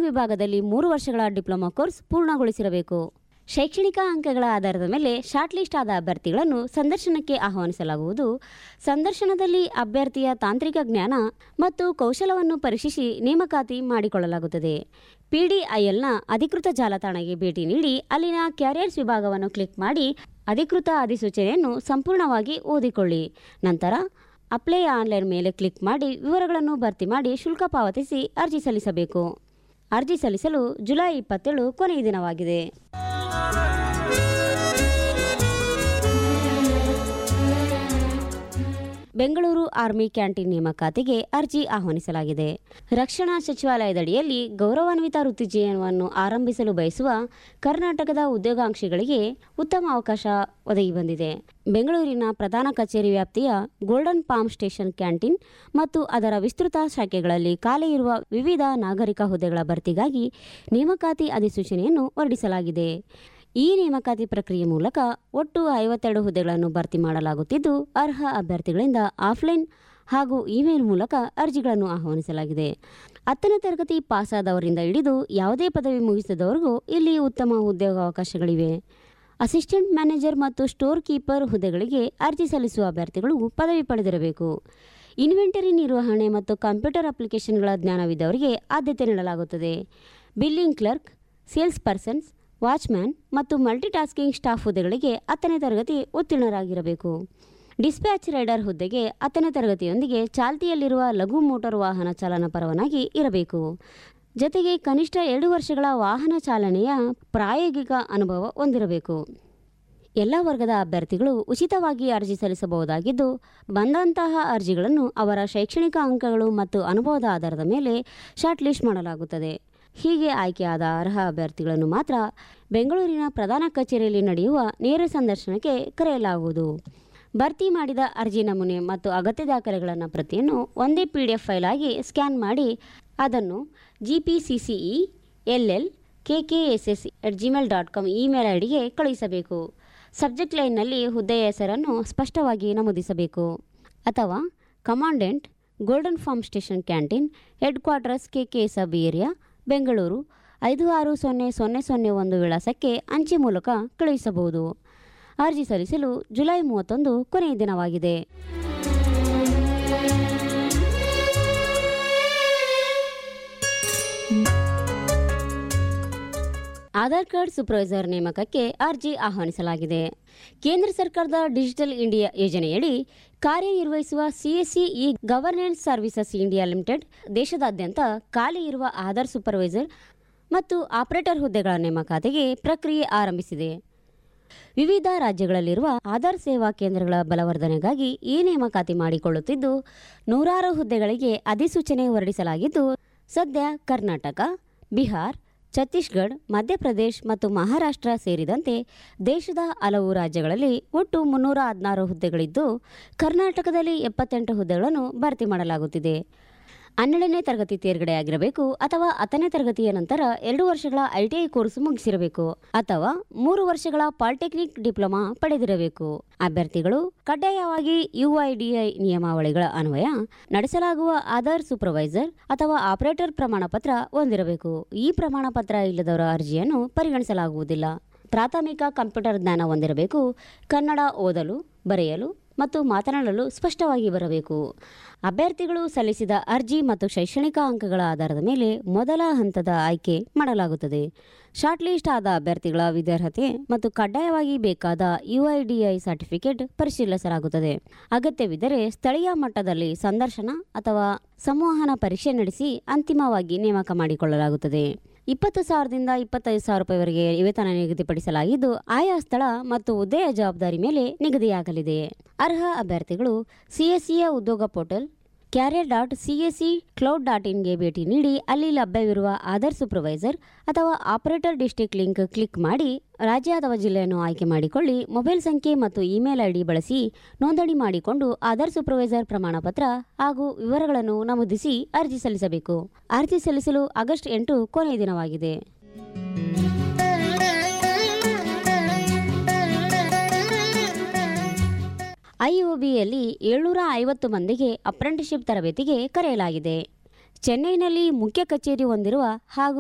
billing ವಿಭಾಗದಲ್ಲಿ ಮೂರು ವರ್ಷಗಳ ಡಿಪ್ಲೊಮಾ ಕೋರ್ಸ್ ಪೂರ್ಣಗೊಳಿಸಿರಬೇಕು ಶೈಕ್ಷಣಿಕ ಅಂಕಗಳ ಆಧಾರದ ಮೇಲೆ ಶಾರ್ಟ್ ಲಿಸ್ಟ್ ಆದ ಅಭ್ಯರ್ಥಿಗಳನ್ನು ಸಂದರ್ಶನಕ್ಕೆ ಆಹ್ವಾನಿಸಲಾಗುವುದು ಸಂದರ್ಶನದಲ್ಲಿ ಅಭ್ಯರ್ಥಿಯ ತಾಂತ್ರಿಕ ಜ್ಞಾನ ಮತ್ತು ಕೌಶಲವನ್ನು ಪರೀಕ್ಷಿಸಿ ನೇಮಕಾತಿ ಮಾಡಿಕೊಳ್ಳಲಾಗುತ್ತದೆ ಪಿಡಿಐಎಲ್ನ ಅಧಿಕೃತ ಜಾಲತಾಣಕ್ಕೆ ಭೇಟಿ ನೀಡಿ ಅಲ್ಲಿನ ಕ್ಯಾರಿಯರ್ಸ್ ವಿಭಾಗವನ್ನು ಕ್ಲಿಕ್ ಮಾಡಿ ಅಧಿಕೃತ ಅಧಿಸೂಚನೆಯನ್ನು ಸಂಪೂರ್ಣವಾಗಿ ಓದಿಕೊಳ್ಳಿ ನಂತರ ಅಪ್ಲೈ ಆನ್ಲೈನ್ ಮೇಲೆ ಕ್ಲಿಕ್ ಮಾಡಿ ವಿವರಗಳನ್ನು ಭರ್ತಿ ಮಾಡಿ ಶುಲ್ಕ ಪಾವತಿಸಿ ಅರ್ಜಿ ಸಲ್ಲಿಸಬೇಕು ಅರ್ಜಿ ಸಲ್ಲಿಸಲು ಜುಲೈ ಇಪ್ಪತ್ತೇಳು ಕೊನೆಯ ದಿನವಾಗಿದೆ ಬೆಂಗಳೂರು ಆರ್ಮಿ ಕ್ಯಾಂಟೀನ್ ನೇಮಕಾತಿಗೆ ಅರ್ಜಿ ಆಹ್ವಾನಿಸಲಾಗಿದೆ ರಕ್ಷಣಾ ಸಚಿವಾಲಯದಡಿಯಲ್ಲಿ ಗೌರವಾನ್ವಿತ ವೃತ್ತಿ ಜೀವನವನ್ನು ಆರಂಭಿಸಲು ಬಯಸುವ ಕರ್ನಾಟಕದ ಉದ್ಯೋಗಾಂಕ್ಷಿಗಳಿಗೆ ಉತ್ತಮ ಅವಕಾಶ ಒದಗಿ ಬಂದಿದೆ ಬೆಂಗಳೂರಿನ ಪ್ರಧಾನ ಕಚೇರಿ ವ್ಯಾಪ್ತಿಯ ಗೋಲ್ಡನ್ ಪಾಮ್ ಸ್ಟೇಷನ್ ಕ್ಯಾಂಟೀನ್ ಮತ್ತು ಅದರ ವಿಸ್ತೃತ ಶಾಖೆಗಳಲ್ಲಿ ಖಾಲಿ ಇರುವ ವಿವಿಧ ನಾಗರಿಕ ಹುದ್ದೆಗಳ ಭರ್ತಿಗಾಗಿ ನೇಮಕಾತಿ ಅಧಿಸೂಚನೆಯನ್ನು ಹೊರಡಿಸಲಾಗಿದೆ ಈ ನೇಮಕಾತಿ ಪ್ರಕ್ರಿಯೆ ಮೂಲಕ ಒಟ್ಟು ಐವತ್ತೆರಡು ಹುದ್ದೆಗಳನ್ನು ಭರ್ತಿ ಮಾಡಲಾಗುತ್ತಿದ್ದು ಅರ್ಹ ಅಭ್ಯರ್ಥಿಗಳಿಂದ ಆಫ್ಲೈನ್ ಹಾಗೂ ಇಮೇಲ್ ಮೂಲಕ ಅರ್ಜಿಗಳನ್ನು ಆಹ್ವಾನಿಸಲಾಗಿದೆ ಹತ್ತನೇ ತರಗತಿ ಪಾಸಾದವರಿಂದ ಹಿಡಿದು ಯಾವುದೇ ಪದವಿ ಮುಗಿಸಿದವರಿಗೂ ಇಲ್ಲಿ ಉತ್ತಮ ಉದ್ಯೋಗಾವಕಾಶಗಳಿವೆ ಅಸಿಸ್ಟೆಂಟ್ ಮ್ಯಾನೇಜರ್ ಮತ್ತು ಸ್ಟೋರ್ ಕೀಪರ್ ಹುದ್ದೆಗಳಿಗೆ ಅರ್ಜಿ ಸಲ್ಲಿಸುವ ಅಭ್ಯರ್ಥಿಗಳು ಪದವಿ ಪಡೆದಿರಬೇಕು ಇನ್ವೆಂಟರಿ ನಿರ್ವಹಣೆ ಮತ್ತು ಕಂಪ್ಯೂಟರ್ ಅಪ್ಲಿಕೇಶನ್ಗಳ ಜ್ಞಾನವಿದ್ದವರಿಗೆ ಆದ್ಯತೆ ನೀಡಲಾಗುತ್ತದೆ billing clerk sales persons watchman ಮತ್ತು ಮಲ್ಟಿಟಾಸ್ಕಿಂಗ್ ಸ್ಟಾಫ್ ಹುದ್ದೆಗಳಿಗೆ ಹತ್ತನೇ ತರಗತಿ ಉತ್ತೀರ್ಣರಾಗಿರಬೇಕು ಡಿಸ್ಪ್ಯಾಚ್ ರೈಡರ್ ಹುದ್ದೆಗೆ ಹತ್ತನೇ ತರಗತಿಯೊಂದಿಗೆ ಚಾಲ್ತಿಯಲ್ಲಿರುವ ಲಘು ಮೋಟಾರ್ ವಾಹನ ಚಾಲನಾ ಪರವಾನಗಿ ಇರಬೇಕು ಜೊತೆಗೆ ಕನಿಷ್ಠ ಎರಡು ವರ್ಷಗಳ ವಾಹನ ಚಾಲನೆಯ ಪ್ರಾಯೋಗಿಕ ಅನುಭವ ಹೊಂದಿರಬೇಕು ಎಲ್ಲ ವರ್ಗದ ಅಭ್ಯರ್ಥಿಗಳು ಉಚಿತವಾಗಿ ಅರ್ಜಿ ಸಲ್ಲಿಸಬಹುದಾಗಿದ್ದು ಬಂದಂತಹ ಅರ್ಜಿಗಳನ್ನು ಅವರ ಶೈಕ್ಷಣಿಕ ಅಂಕಗಳು ಮತ್ತು ಅನುಭವದ ಆಧಾರದ ಮೇಲೆ ಶಾರ್ಟ್ ಲಿಸ್ಟ್ ಮಾಡಲಾಗುತ್ತದೆ ಹೀಗೆ ಆಯ್ಕೆಯಾದ ಅರ್ಹ ಅಭ್ಯರ್ಥಿಗಳನ್ನು ಮಾತ್ರ ಬೆಂಗಳೂರಿನ ಪ್ರಧಾನ ಕಚೇರಿಯಲ್ಲಿ ನಡೆಯುವ ನೇರ ಸಂದರ್ಶನಕ್ಕೆ ಕರೆಯಲಾಗುವುದು ಭರ್ತಿ ಮಾಡಿದ ಅರ್ಜಿ ನಮೂನೆ ಮತ್ತು ಅಗತ್ಯ ದಾಖಲೆಗಳನ್ನು ಪ್ರತಿಯನ್ನು ಒಂದೇ ಪಿ ಡಿ ಎಫ್ ಫೈಲ್ ಆಗಿ ಸ್ಕ್ಯಾನ್ ಮಾಡಿ ಅದನ್ನು G P C C E L L K K S S at Gmail dot com email I ಡಿಗೆ ಕಳುಹಿಸಬೇಕು ಸಬ್ಜೆಕ್ಟ್ ಲೈನ್ನಲ್ಲಿ ಹುದ್ದೆಯ ಹೆಸರನ್ನು ಸ್ಪಷ್ಟವಾಗಿ ನಮೂದಿಸಬೇಕು ಅಥವಾ commandant golden farm station canteen headquarters K K sub area Bengaluru ಐದು ಆರು ಸೊನ್ನೆ ಸೊನ್ನೆ ಸೊನ್ನೆ ಒಂದು ವಿಳಾಸಕ್ಕೆ ಅಂಚೆ ಮೂಲಕ ಕಳುಹಿಸಬಹುದು ಅರ್ಜಿ ಸಲ್ಲಿಸಲು ಜುಲೈ ಮೂವತ್ತೊಂದು ಕೊನೆಯ ದಿನವಾಗಿದೆ ಆಧಾರ್ ಕಾರ್ಡ್ ಸೂಪರ್ವೈಸರ್ ನೇಮಕಕ್ಕೆ ಅರ್ಜಿ ಆಹ್ವಾನಿಸಲಾಗಿದೆ ಕೇಂದ್ರ ಸರ್ಕಾರದ ಡಿಜಿಟಲ್ ಇಂಡಿಯಾ ಯೋಜನೆಯಡಿ ಕಾರ್ಯನಿರ್ವಹಿಸುವ CSC e governance services India limited ದೇಶದಾದ್ಯಂತ ಖಾಲಿ ಇರುವ ಆಧಾರ್ ಸೂಪರ್ವೈಸರ್ ಮತ್ತು ಆಪರೇಟರ್ ಹುದ್ದೆಗಳ ನೇಮಕಾತಿಗೆ ಪ್ರಕ್ರಿಯೆ ಆರಂಭಿಸಿದೆ ವಿವಿಧ ರಾಜ್ಯಗಳಲ್ಲಿರುವ ಆಧಾರ್ ಸೇವಾ ಕೇಂದ್ರಗಳ ಬಲವರ್ಧನೆಗಾಗಿ ಈ ನೇಮಕಾತಿ ಮಾಡಿಕೊಳ್ಳುತ್ತಿದ್ದು ನೂರಾರು ಹುದ್ದೆಗಳಿಗೆ ಅಧಿಸೂಚನೆ ಹೊರಡಿಸಲಾಗಿದ್ದು ಸದ್ಯ ಕರ್ನಾಟಕ ಬಿಹಾರ್ ಛತ್ತೀಸ್ಗಢ ಮಧ್ಯಪ್ರದೇಶ್ ಮತ್ತು ಮಹಾರಾಷ್ಟ್ರ ಸೇರಿದಂತೆ ದೇಶದ ಹಲವು ರಾಜ್ಯಗಳಲ್ಲಿ ಒಟ್ಟು ಮುನ್ನೂರ ಹದಿನಾರು ಹುದ್ದೆಗಳಿದ್ದು ಕರ್ನಾಟಕದಲ್ಲಿ ಎಪ್ಪತ್ತೆಂಟು ಹುದ್ದೆಗಳನ್ನು ಭರ್ತಿ ಮಾಡಲಾಗುತ್ತಿದೆ ಹನ್ನೆರಡನೇ ತರಗತಿ ತೇರ್ಗಡೆಯಾಗಿರಬೇಕು ಅಥವಾ ಹತ್ತನೇ ತರಗತಿಯ ನಂತರ ಎರಡು ವರ್ಷಗಳ ಐಟಿಐ ಕೋರ್ಸ್ ಮುಗಿಸಿರಬೇಕು ಅಥವಾ ಮೂರು ವರ್ಷಗಳ ಪಾಲಿಟೆಕ್ನಿಕ್ ಡಿಪ್ಲೊಮಾ ಪಡೆದಿರಬೇಕು ಅಭ್ಯರ್ಥಿಗಳು ಕಡ್ಡಾಯವಾಗಿ ಯುಐಡಿಐ ನಿಯಮಾವಳಿಗಳ ಅನ್ವಯ ನಡೆಸಲಾಗುವ ಆಧಾರ್ ಸೂಪರ್ವೈಸರ್ ಅಥವಾ ಆಪರೇಟರ್ ಪ್ರಮಾಣ ಪತ್ರ ಹೊಂದಿರಬೇಕು ಈ ಪ್ರಮಾಣ ಪತ್ರ ಇಲ್ಲದವರ ಅರ್ಜಿಯನ್ನು ಪರಿಗಣಿಸಲಾಗುವುದಿಲ್ಲ ಪ್ರಾಥಮಿಕ ಕಂಪ್ಯೂಟರ್ ಜ್ಞಾನ ಹೊಂದಿರಬೇಕು ಕನ್ನಡ ಓದಲು ಬರೆಯಲು ಮತ್ತು ಮಾತನಾಡಲು ಸ್ಪಷ್ಟವಾಗಿ ಬರಬೇಕು ಅಭ್ಯರ್ಥಿಗಳು ಸಲ್ಲಿಸಿದ ಅರ್ಜಿ ಮತ್ತು ಶೈಕ್ಷಣಿಕ ಅಂಕಗಳ ಆಧಾರದ ಮೇಲೆ ಮೊದಲ ಹಂತದ ಆಯ್ಕೆ ಮಾಡಲಾಗುತ್ತದೆ ಶಾರ್ಟ್ ಲಿಸ್ಟ್ ಆದ ಅಭ್ಯರ್ಥಿಗಳ ವಿದ್ಯಾರ್ಹತೆ ಮತ್ತು ಕಡ್ಡಾಯವಾಗಿ ಬೇಕಾದ ಯುಐಡಿಐ ಸರ್ಟಿಫಿಕೇಟ್ ಪರಿಶೀಲಿಸಲಾಗುತ್ತದೆ ಅಗತ್ಯವಿದ್ದರೆ ಸ್ಥಳೀಯ ಮಟ್ಟದಲ್ಲಿ ಸಂದರ್ಶನ ಅಥವಾ ಸಂವಹನ ಪರೀಕ್ಷೆ ನಡೆಸಿ ಅಂತಿಮವಾಗಿ ನೇಮಕ ಮಾಡಿಕೊಳ್ಳಲಾಗುತ್ತದೆ ಇಪ್ಪತ್ತು ಸಾವಿರದಿಂದ ಇಪ್ಪತ್ತೈದು ಸಾವಿರ ರೂಪಾಯಿವರೆಗೆ ವೇತನ ನಿಗದಿಪಡಿಸಲಾಗಿದ್ದು ಆಯಾ ಸ್ಥಳ ಮತ್ತು ಹುದ್ದೆಯ ಜವಾಬ್ದಾರಿ ಮೇಲೆ ನಿಗದಿಯಾಗಲಿದೆ ಅರ್ಹ ಅಭ್ಯರ್ಥಿಗಳು ಸಿಎಸ್ಸಿಯ ಉದ್ಯೋಗ portal career dot CSC cloud dot ಇನ್ಗೆ ಭೇಟಿ ನೀಡಿ ಅಲ್ಲಿ ಲಭ್ಯವಿರುವ ಆಧಾರ್ ಸೂಪರ್ವೈಸರ್ ಅಥವಾ ಆಪರೇಟರ್ ಡಿಸ್ಟ್ರಿಕ್ಟ್ ಲಿಂಕ್ ಕ್ಲಿಕ್ ಮಾಡಿ ರಾಜ್ಯ ಅಥವಾ ಜಿಲ್ಲೆಯನ್ನು ಆಯ್ಕೆ ಮಾಡಿಕೊಳ್ಳಿ ಮೊಬೈಲ್ ಸಂಖ್ಯೆ ಮತ್ತು ಇಮೇಲ್ ಐಡಿ ಬಳಸಿ ನೋಂದಣಿ ಮಾಡಿಕೊಂಡು ಆಧಾರ್ ಸೂಪರ್ವೈಸರ್ ಪ್ರಮಾಣ ಪತ್ರ ಹಾಗೂ ವಿವರಗಳನ್ನು ನಮೂದಿಸಿ ಅರ್ಜಿ ಸಲ್ಲಿಸಬೇಕು ಅರ್ಜಿ ಸಲ್ಲಿಸಲು ಆಗಸ್ಟ್ ಎಂಟು ಕೊನೆಯ ದಿನವಾಗಿದೆ ಐಒಬಿಯಲ್ಲಿ ಏಳ್ನೂರ ಐವತ್ತು ಮಂದಿಗೆ ಅಪ್ರೆಂಟಿಸ್ಶಿಪ್ ತರಬೇತಿಗೆ ಕರೆಯಲಾಗಿದೆ ಚೆನ್ನೈನಲ್ಲಿ ಮುಖ್ಯ ಕಚೇರಿ ಹೊಂದಿರುವ ಹಾಗೂ